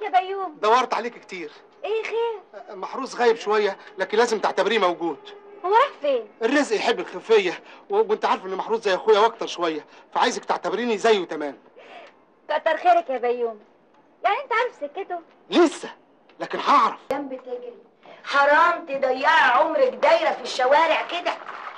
يا بيوم دورت عليك كتير ايه خير محروس غايب شويه لكن لازم تعتبريه موجود هو راح فين الرزق يحب الخفيه و- وانت عارف ان محروس زي اخويا واكتر شويه فعايزك تعتبريني زيه تمام كتر خيرك يا بيوم يعني انت عارف سكته لسه لكن هعرف جنب تجري حرام تضيعي عمرك دايره في الشوارع كده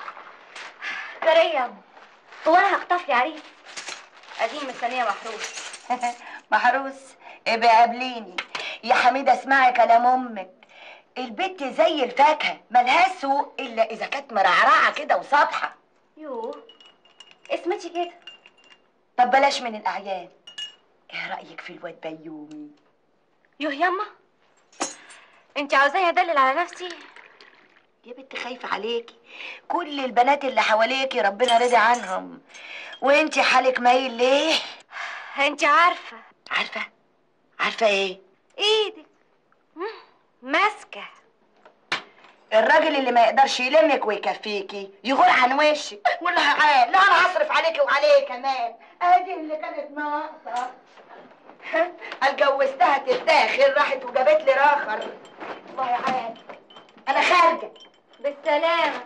كريم هو انا هخطف لي عريس قديم مستنيه محروس محروس ابقى قابليني يا حميده اسمعي كلام امك البت زي الفاكهه ملهاش سوق الا اذا كانت مرعرعه كده وصابحه يوه اسمتي كده طب بلاش من الاعيان ايه رايك في الواد بيومي يوه ياما انت عاوزاني ادلل على نفسي يا بنت خايفه عليكي كل البنات اللي حواليكي ربنا رضي عنهم وانتي حالك مايل ليه انت عارفه عارفه عارفه ايه ايدك مم، ماسكه الراجل اللي ما يقدرش يلمك ويكفيكي يغور عن وشك ولا عال لا انا هصرف عليكي وعليه كمان ادي اللي كانت ناقصه اتجوزتها تتاخر راحت وجابت لي راخر الله يعال انا خارجه بالسلامه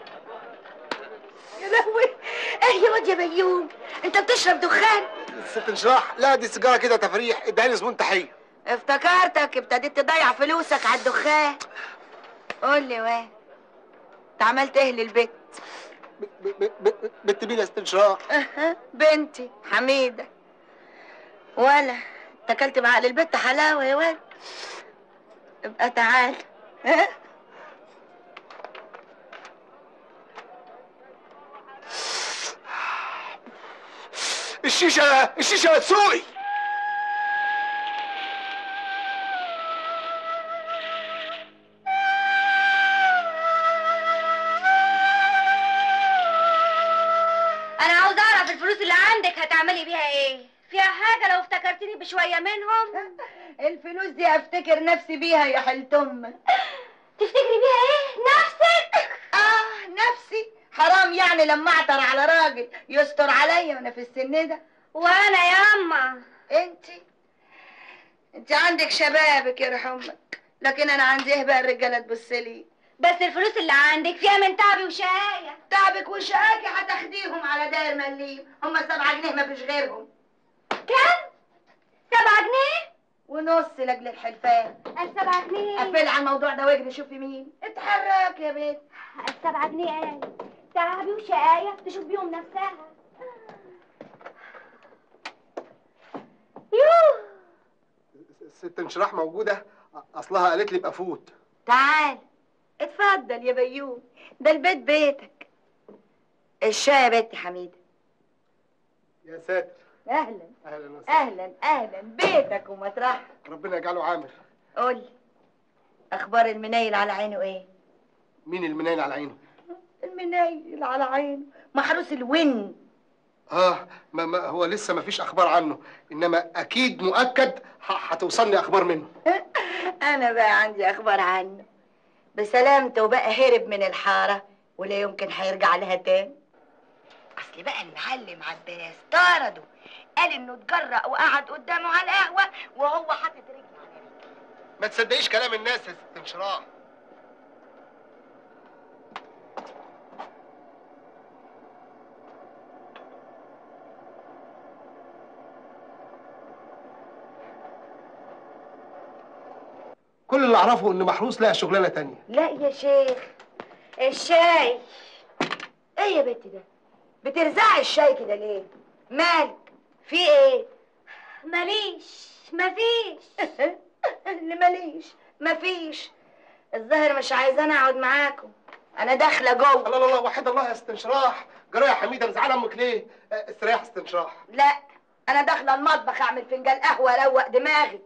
يا لهوي ايه يا واد يا بيوم انت بتشرب دخان الست انشراح لا دي سيجاره كده تفريح اديها لي زبون تحيه افتكرتك ابتديت تضيع فلوسك على الدخان قول لي وين انت عملت ايه للبيت ب- ب- ب- بنت مين يا ست انشراح أها، بنتي حميدة ولا اتكلت بعقل البت حلاوة يا ولد ابقى تعال ها؟ الشيشه الشيشه تسوقي انا عاوز اعرف الفلوس اللي عندك هتعملي بيها ايه فيها حاجه لو افتكرتني بشويه منهم الفلوس دي افتكر نفسي بيها يا حلت امك تفتكري بيها ايه نفسك اه نفسي حرام يعني لما اعتر على راجل يستر عليا وانا في السن ده وانا ياما انتي انت عندك شبابك يا امك لكن انا عندي ايه بقى الرجاله تبص لي بس الفلوس اللي عندك فيها من تعبي وشقاية تعبك وشقاكي هتاخديهم على داير مليم هما سبعة جنيه ما فيش غيرهم كم سبعة جنيه ونص لاجل الحلفان السبعة جنيه قفل على الموضوع ده واجري شوفي مين اتحرك يا بنت السبعة جنيه ايه تعبي وشقاية تشوف بيهم نفسها يوه الست انشراح موجوده اصلها قالت لي ابقى فوت تعال اتفضل يا بيوم ده البيت بيتك الشاي يا بنت حميدة يا ساتر اهلا اهلا وسهلا اهلا اهلا بيتك ومطرحك ربنا يجعله عامر قول اخبار المنيل على عينه ايه مين المنايل على عينه المنيل على عينه محروس الون اه ما ما هو لسه ما فيش اخبار عنه انما اكيد مؤكد ه- هتوصلني اخبار منه انا بقى عندي اخبار عنه بسلامته وبقى هرب من الحاره ولا يمكن هيرجع لها تاني اصل بقى المعلم عباس طرده قال انه اتجرأ وقعد قدامه على القهوه وهو حاطط رجله على رجله ما تصدقيش كلام الناس يا ست انشراح كل اللي اعرفه ان محروس لقى شغلانه تانية لا يا شيخ الشاي ايه يا بنت ده بترزعي الشاي كده ليه مالك في ايه ماليش مفيش اللي ماليش مفيش الظاهر مش عايزاني اقعد معاكم انا داخله جوه الله الله الله وحد الله يا ست انشراح جرى يا حميده مزعله امك ليه آه، استريح يا ست انشراح لا انا داخله المطبخ اعمل فنجان قهوه اروق دماغي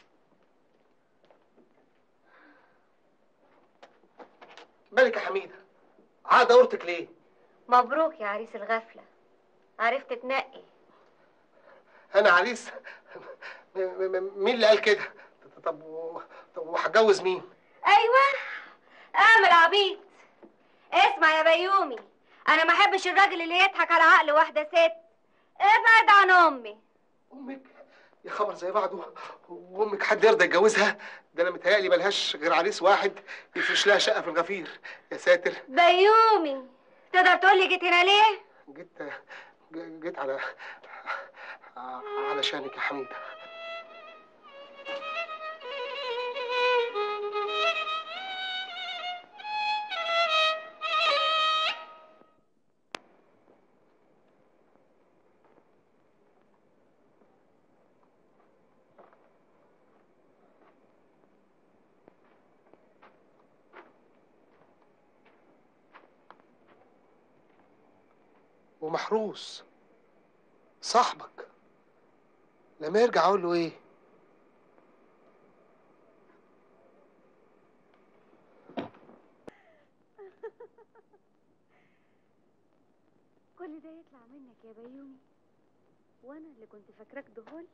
مالك يا حميده عاد دورتك ليه مبروك يا عريس الغفلة عرفت تنقي انا عريس م- م- مين اللي قال كده طب و- طب وهتجوز مين ايوه اعمل عبيط اسمع يا بيومي انا ما احبش الراجل اللي يضحك على عقل واحده ست ابعد عن امي امك يا خبر زي بعضه وامك حد يرضى يتجوزها ده انا متهيألي ملهاش غير عريس واحد يفرش لها شقه في الغفير يا ساتر بيومي تقدر تقول لي جيت هنا ليه جيت جيت على علشانك يا حميده ومحروس صاحبك لما يرجع اقول له ايه كل ده يطلع منك يا بيومي وانا اللي كنت فاكراك دهول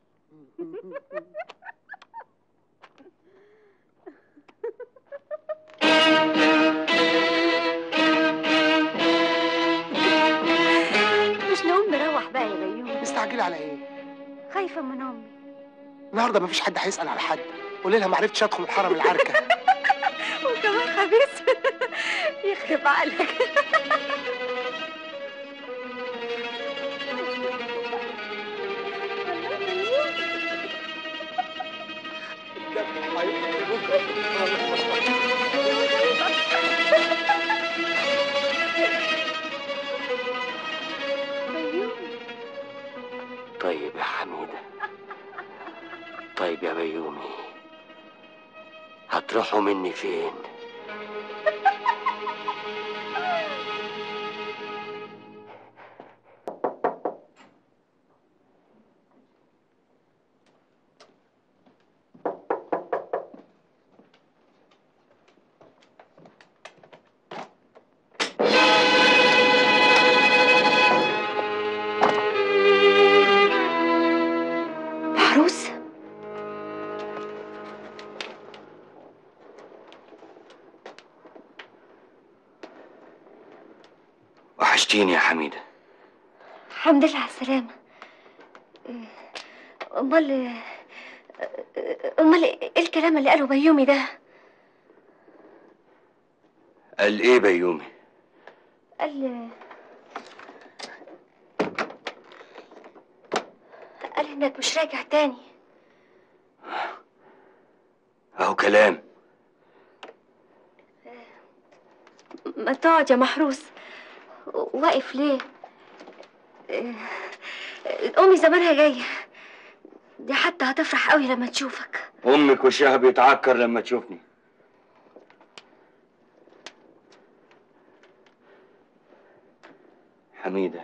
مش نقوم نروح بقى يا بيومي مستعجله على ايه خايفة من امي النهارده مفيش حد هيسال على حد قولي لها ما عرفتش ادخل الحرم العركه وكمان خبيث يخرب عقلك طيب يا حميدة طيب يا بيومي هتروحوا مني فين محروس وحشتيني يا حميدة الحمد لله على السلامة امال امال ايه الكلام اللي قاله بيومي ده قال ايه بيومي قال قال انك مش راجع تاني اهو كلام ما تقعد يا محروس واقف ليه آه، امي زمانها جايه دي حتى هتفرح قوي لما تشوفك امك وشها بيتعكر لما تشوفني حميدة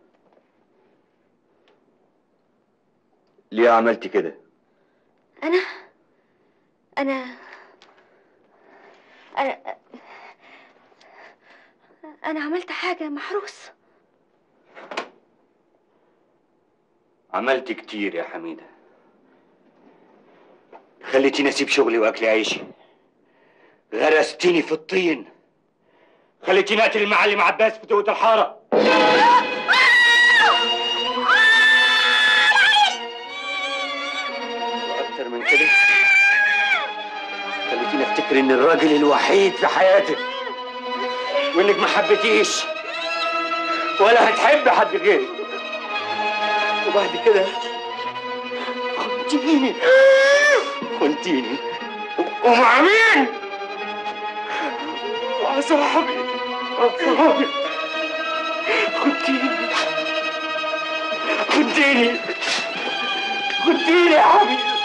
ليه عملت كده انا انا انا انا عملت حاجه يا محروس عملت كتير يا حميدة خليتيني اسيب شغلي واكل عيشي غرستيني في الطين خليتيني اقتل المعلم عباس في توت الحاره واكتر من كده خليتيني افتكر ان الراجل الوحيد في حياتك وانك ما حبيتيش ولا هتحب حد غيري وبعد كده خنتيني خنتيني و- ومع مين؟ مع صاحبي مع صاحبي خنتيني خنتيني خنتيني يا حبيبي